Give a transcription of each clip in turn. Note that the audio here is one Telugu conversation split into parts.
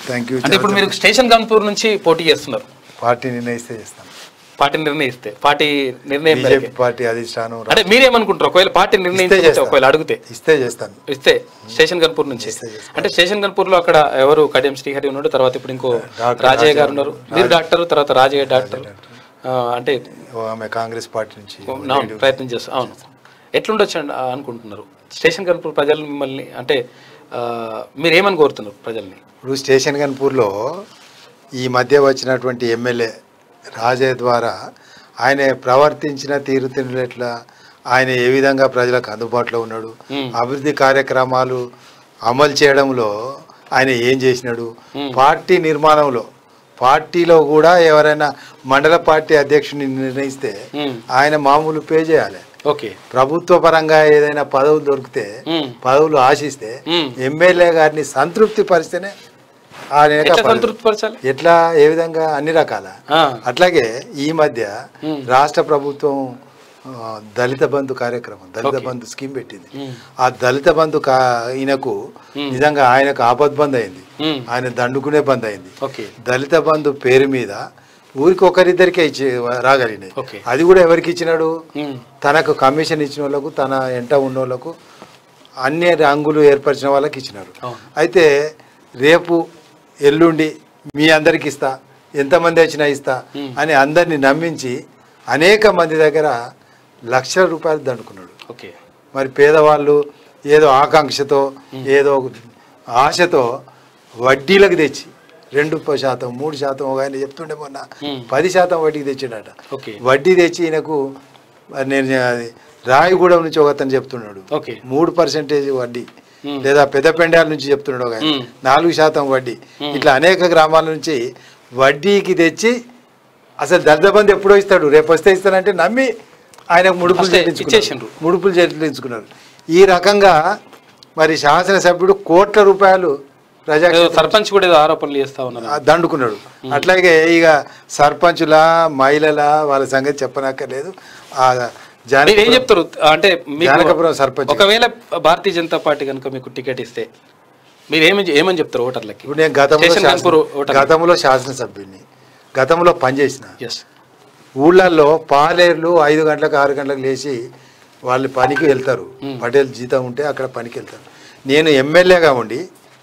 థ్యాంక్ యూ అంటే ఇప్పుడు మీరు స్టేషన్ గన్పూర్ నుంచి పోటీ చేస్తున్నారు పార్టీ నిర్ణయిస్తే చేస్తాం పార్టీ నిర్ణయిస్తే పార్టీ నిర్ణయం బీజేపీ మేరకే. పార్టీ అధిష్టానం రా- అంటే మీరేమనుకుంటారు ఒకవేళ పార్టీ ఇస్తే నిర్ణయించే చేస్తాం. ఒకవేళ అడిగితే ఇస్తే చేస్తాను ఇస్తే స్టేషన్ గన్పూర్ నుంచి ఇస్తే చేస్తాం. అంటే స్టేషన్ గన్పూర్ లో అక్కడ ఎవరు కడియం శ్రీహరి ఉన్నాడు తర్వాత ఇప్పుడు ఇంకో డాక్టర్ రాజయ్య గారు రాజయ్య ఉన్నారు మీరు డాక్టర్ తర్వాత రాజయ్య డాక్టర్ ఆ, అంటే ఓ ఆమె కాంగ్రెస్ పార్టీ నుంచి అవును ప్రయత్నం చేస్తాం అవును ఎట్లుండొచ్చు అండి, ఆ, అనుకుంటున్నారు స్టేషన్ గన్పూర్ ప్రజలు మిమ్మల్ని అంటే ఆ, మీరు ఏమని కోరుతున్నారు ప్రజల్ని ఇప్పుడు స్టేషన్ గన్పూర్లో ఈ మధ్య వచ్చినటువంటి ఎమ్మెల్యే రాజయ్య ద్వారా ఆయన ప్రవర్తించిన తీరుతెన్నులు ఎట్లా ఆయన ఏ విధంగా ప్రజలకు అందుబాటులో ఉన్నాడు మ్మ్. అభివృద్ధి కార్యక్రమాలు అమలు చేయడంలో ఆయన ఏం చేసినాడు పార్టీ నిర్మాణంలో పార్టీలో కూడా ఎవరైనా మండల పార్టీ అధ్యక్షుని నిర్ణయిస్తే మ్మ్. ఆయన మామూలు పే చేయాలి ఓకే ప్రభుత్వ పరంగా ఏదైనా పదవులు దొరికితే మ్మ్. పదవులు ఆశిస్తే మ్మ్. ఎమ్మెల్యే గారిని సంతృప్తి పరిస్తేనే ఆయన యొక్క ఎట్లా పదవి. సంతృప్తి పరచాలి ఎట్లా ఏ విధంగా అన్ని రకాల ఆ, అట్లాగే ఈ మధ్య మ్మ్. రాష్ట్ర ప్రభుత్వం ఆ, దళిత బంధు కార్యక్రమం దళిత ఓకే. బంధు స్కీమ్ పెట్టింది మ్మ్. ఆ దళిత బంధు కా ఈయనకు మ్మ్. నిజంగా ఆయనకు ఆపద్బంద్ అయింది మ్మ్. ఆయన దండుకునే బంద్ అయింది ఓకే దళిత బంధు పేరు మీద ఊరికి ఒకరిద్దరికే ఇచ్చి రాగలిగినాయి ఓకే. అది కూడా ఎవరికి ఇచ్చినాడు మ్మ్. తనకు కమిషన్ ఇచ్చిన వాళ్ళకు తన ఎంట ఉన్న వాళ్ళకు అన్ని రంగులు ఏర్పరిచిన వాళ్ళకి ఇచ్చినాడు అవును. అయితే రేపు ఎల్లుండి మీ అందరికి ఇస్తా ఎంతమంది వచ్చినా ఇస్తా మ్మ్. అని అందరిని నమ్మించి అనేక మంది దగ్గర లక్షల రూపాయలు దండుకున్నాడు ఓకే మరి పేదవాళ్ళు ఏదో ఆకాంక్షతో ఏదో ఆశతో వడ్డీలకు తెచ్చి రెండు ప- శాతం మూడు శాతం ఒక ఆయన చెప్తుండే మొన్న మ్మ్. పది శాతం వడ్డీకి తెచ్చిండట ఓకే వడ్డీ తెచ్చి ఈయనకు మరి నేను అది రాయగూడెం నుంచి ఒక అతను చెప్తున్నాడు ఓకే మూడు పర్సెంటేజ్ వడ్డీ మ్మ్. లేదా పెద్ద పెండాల నుంచి చెప్తున్నాడు ఒక ఆయన. మ్మ్. నాలుగు శాతం వడ్డీ మ్మ్. ఇట్లా అనేక గ్రామాల నుంచి వడ్డీకి తెచ్చి అసలు దర్దబంది ఎప్పుడో ఇస్తాడు రేపు వస్తే ఇస్తానంటే నమ్మి ఆయనకు ముడుపులు వస్తే చెల్లించుకున్నారు ఇచ్చేసిండ్రు. ముడుపులు చెల్లించుకున్నారు ఈ రకంగా మరి శాసనసభ్యుడు కోట్ల రూపాయలు ప్రజా ఏదో సర్పంచ్ కూడా ఏదో ఆరోపణలు చేస్తా ఉన్నారు ఆ దండుకున్నాడు అట్లాగే ఇక సర్పంచుల మహిళల వాళ్ళ సంగతి చెప్పనక్కర్లేదు ఆ మీరు ఏం జానకి చెప్తారు అంటే మీకు జానకపురం సర్పంచ్ ఒకవేళ భారతీయ జనతా పార్టీ కనుక మీకు టికెట్ ఇస్తే మీరు ఏమి ఏమని చెప్తారు ఓటర్లకి ఇప్పుడు నేను గతంలో స్టేషన్ శాసన- కాన్పూర్ ఓటర్ గతంలో శాసనసభ్యుడిని గతంలో పనిచేసిన ఎస్ ఊళ్ళల్లో పాలేర్లు ఐదు గంటలకు ఆరు గంటలకు లేచి వాళ్ళు పనికి వెళ్తారు పటేల్ జీతం ఉంటే అక్కడ పనికి వెళ్తారు నేను ఎమ్మెల్యేగా ఉండి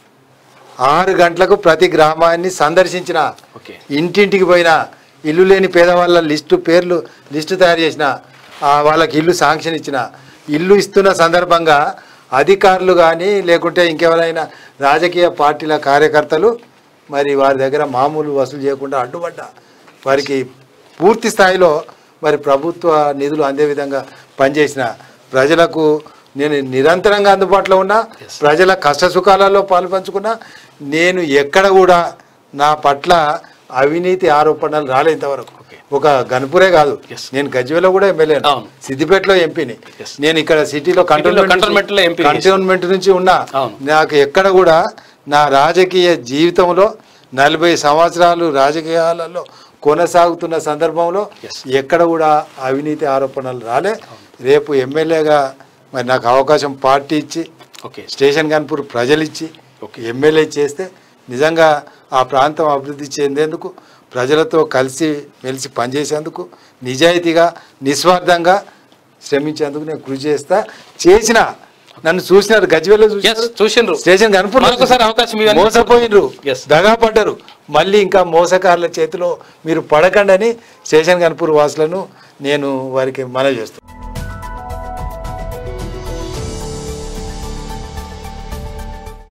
ఆరు గంటలకు ప్రతి గ్రామాన్ని సందర్శించిన ఓకే ఇంటింటికి పోయినా ఇల్లు లేని పేదవాళ్ళ లిస్టు పేర్లు లిస్టు తయారు చేసిన ఆ వాళ్ళకి ఇల్లు శాంక్షన్ ఇచ్చిన ఇల్లు ఇస్తున్న సందర్భంగా అధికారులు కానీ లేకుంటే ఇంకెవరైనా రాజకీయ పార్టీల కార్యకర్తలు మరి వారి దగ్గర మామూలు వసూలు చేయకుండా అడ్డుపడ్డా వారికి పూర్తి స్థాయిలో మరి ప్రభుత్వ నిధులు అందే విధంగా పనిచేసిన ప్రజలకు నేను నిరంతరంగా అందుబాటులో ఉన్నా ప్రజల కష్ట సుఖాలలో పాలు పంచుకున్నా నేను ఎక్కడ కూడా నా పట్ల అవినీతి ఆరోపణలు రాలే ఇంతవరకు Okay. ఒక గన్పూరే కాదు Yes. నేను గజ్వేలో కూడా ఎమ్మెల్యే అవును. సిద్దిపేటలో ఎంపీని Yes. నేను ఇక్కడ సిటీలో cantonment లో MP చేశారు. కంటోన్మెంట్ నుంచి ఉన్నా అవును. నాకు ఎక్కడ కూడా నా రాజకీయ జీవితంలో నలభై సంవత్సరాలు రాజకీయాలలో కొనసాగుతున్న సందర్భంలో Yes. ఎక్కడ కూడా అవినీతి ఆరోపణలు రాలే రేపు ఎమ్మెల్యేగా మరి నాకు అవకాశం పార్టీ ఇచ్చి ఓకే స్టేషన్ కాన్పూర్ ప్రజలు ఇచ్చి ఓకే. ఎమ్మెల్యే చేస్తే నిజంగా ఆ ప్రాంతం అభివృద్ధి చెందేందుకు ప్రజలతో కలిసి మెలిసి పనిచేసేందుకు నిజాయితీగా నిస్వార్థంగా శ్రమించేందుకు నేను కృషి చేస్తా చేసిన నన్ను చూసినారు గజ్వేల్లో ఎస్ చూసిండ్రు స్టేషన్ కనుపూర్ మరొకసారి అవకాశం ఇవ్వండి. మోసపోయినరు Yes. దగా పడ్డారు మళ్ళీ ఇంకా మోసకారుల చేతిలో మీరు పడకండి అని స్టేషన్ కనుపూర్ వాసులను నేను వారికి మనవి చేస్తాను